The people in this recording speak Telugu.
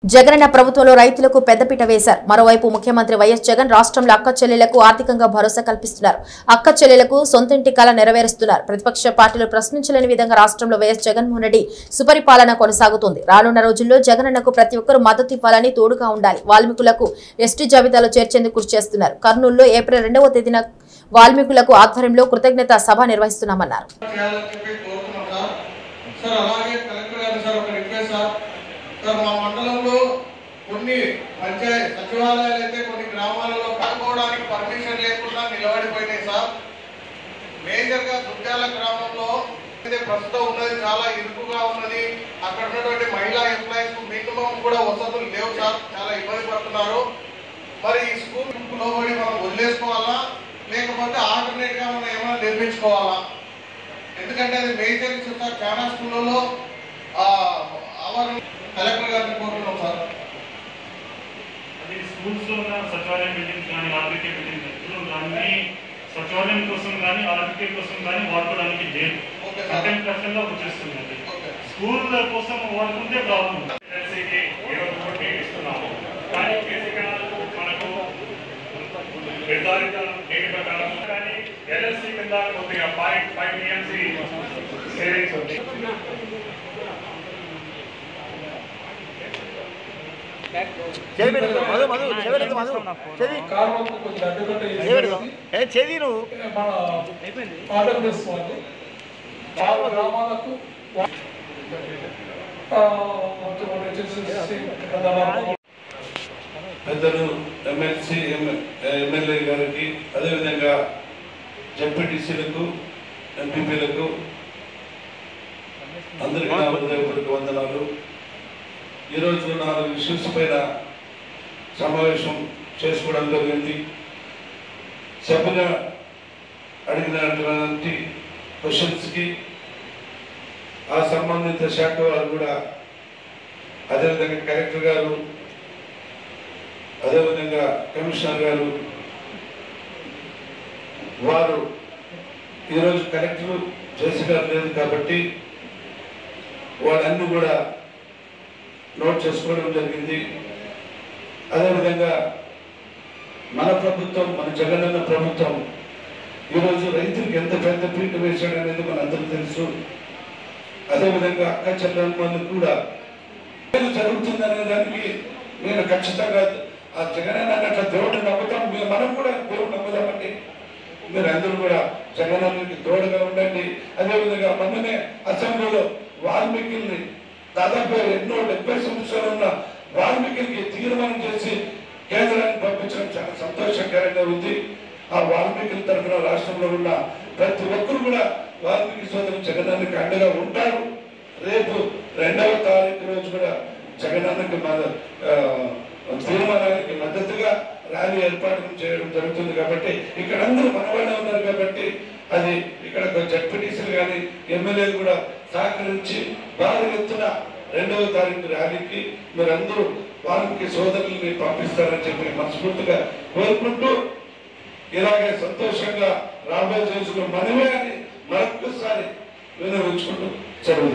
జగనన్న ప్రభుత్వంలో రైతులకు పెద్దపీట వేశారు మరోవైపు ముఖ్యమంత్రి వైఎస్ జగన్ రాష్ట్రంలో అక్క చెల్లెలకు ఆర్థికంగా భరోసా కల్పిస్తున్నారు అక్క చెల్లెలకు సొంతింటి కళ నెరవేరుస్తున్నారు ప్రతిపక్ష పార్టీలు ప్రశ్నించలేని విధంగా రాష్ట్రంలో వైఎస్ జగన్మోహన్ రెడ్డి సుపరిపాలన కొనసాగుతుంది రానున్న రోజుల్లో జగనన్నకు ప్రతి ఒక్కరూ మద్దతు ఇవ్వాలని తోడుగా ఉండాలి వాల్మీకులకు ఎస్టీ జాబితాలో చేర్చేందుకు కృషి చేస్తున్నారు కర్నూలులో ఏప్రిల్ రెండవ తేదీన వాల్మీకులకు ఆధ్వర్యంలో కృతజ్ఞత సభ నిర్వహిస్తున్నామన్నారు చేయాలని చెప్పి కోరుతున్నాం సార్ సార్ అలాగే కలెక్టర్ గారు సార్ ఒక రిక్వెస్ట్ సార్ సార్ మా మండలంలో కొన్ని పంచాయత్ సచివాలయాలు అయితే కొన్ని గ్రామాలలో కట్టుకోవడానికి పర్మిషన్ లేకుండా నిలబడిపోయినాయి సార్ మేజర్ గా దుద్యాల గ్రామంలో అయితే ప్రస్తుతం ఉన్నది చాలా ఇరుకుగా ఉన్నది అక్కడ ఉన్నటువంటి మహిళా ఎంప్లాయీస్ కు మినిమం కూడా వసతులు లేవు సార్ చాలా ఇబ్బంది పడుతున్నారు మరి ఈ స్కూల్ లోబడి మనం వదిలేసుకోవాలా లేకపోతే ఆల్టర్నేట్ గా మనం ఏమైనా నిర్మించుకోవాలా ఎందుకంటే అది మేజర్ ఇష్యూ సార్ చాలా స్కూళ్ళలో అవర్ కలెక్టర్ గారిని కోరుతున్నాం సార్ అది స్కూల్స్ లో ఉన్న సచివాలయం బిల్డింగ్స్ కానీ ఆర్బికే బిల్డింగ్స్ అన్ని సచివాలయం కోసం కానీ ఆర్బికే కోసం కానీ వాడుకోవడానికి లేదు ఓకే సార్ కంటెంట్ కష్టంగా వచ్చేస్తుంది అది ఓకే స్కూల్ కోసం వాడుకుంటే ప్రాబ్లం ఎల్సీకి ఇరవై కోటి ఇస్తున్నాము కానీ కేసీ కెనాల్ మనకు నిర్ధారిత నీటి ప్రకారం కానీ ఎల్ఎల్సీ కింద కొద్దిగా పాయింట్ ఫైవ్ టీఎంసీ సేవింగ్స్ ఉంది చెవి పెట్టుకో మధు మధు చెవి పెట్టుకో మధు చెవి కాలువకు కొంచెం అడ్డుకట్ట చెవి పెట్టుకో ఏ చెవి నువ్వు మన ఆంధ్రప్రదేశ్ వాళ్ళు వాళ్ళ గ్రామాలకు ఆ, కొంచెం వచ్చేసి దాదాపు పెద్దలు ఎమ్మెల్సీ ఎమ్మెల్యే గారికి అదేవిధంగా జడ్పీటీసీలకు ఎంపీపీలకు అందరికీ నా హృదయపూర్వక వందనాలు ఈరోజు నాలుగు ఇష్యూస్ పైన సమావేశం చేసుకోవడం జరిగింది సభ్యుగా అడిగినటువంటి క్వశ్చన్స్కి ఆ సంబంధిత శాఖ వారు కూడా అదేవిధంగా కలెక్టర్ గారు అదేవిధంగా కమిషనర్ గారు వారు ఈరోజు కలెక్టర్ జేసీ గారు లేదు కాబట్టి వాళ్ళన్నీ కూడా నోట్ చేసుకోవడం జరిగింది అదేవిధంగా మన ప్రభుత్వం మన జగనన్న ప్రభుత్వం ఈరోజు రైతులకు ఎంత పెద్ద పీట వేశాడు అనేది మనందరికీ తెలుసు అదేవిధంగా అక్క చెల్లెమ్మలు కూడా ఏది జరుగుతుందనే దానికి నేను ఖచ్చితంగా ఆ జగనన్న అన్నట్ల దేవుడిని నమ్ముతాం మేము మనం కూడా దేవుడు నమ్ముదామండి మీరు అందరూ కూడా జగనన్నకి తోడుగా ఉండండి అదేవిధంగా మొన్ననే అసెంబ్లీలో వాల్మీకిల్ని దాదాపు ఎన్నో డెబ్బై సంవత్సరాలు ఉన్న వాల్మీకికి తీర్మానం చేసి కేంద్రానికి పంపించడం చాలా సంతోషకరంగా ఉంది ఆ వాల్మీకి తరఫున రాష్ట్రంలో ఉన్న ప్రతి ఒక్కరు కూడా వాల్మీకి సోదరు జగనానికి అండగా ఉంటారు రేపు రెండవ తారీఖు రోజు కూడా జగనన్నకి మన ఆ, తీర్మానానికి మద్దతుగా ర్యాలీ ఏర్పాటు చేయడం జరుగుతుంది కాబట్టి ఇక్కడ అందరూ మనవాడే ఉన్నారు కాబట్టి అది ఇక్కడ జడ్పీటీసీలు కానీ ఎమ్మెల్యేలు కూడా సహకరించి భారీ ఎత్తున రెండవ తారీఖు ర్యాలీకి మీరందరూ వారికి సోదరుల్ని పంపిస్తారని చెప్పి మనస్ఫూర్తిగా కోరుకుంటూ ఇలాగే సంతోషంగా రాబోయే రోజులు మనమే అని మరొక్కసారి వినవించుకుంటూ సెలవు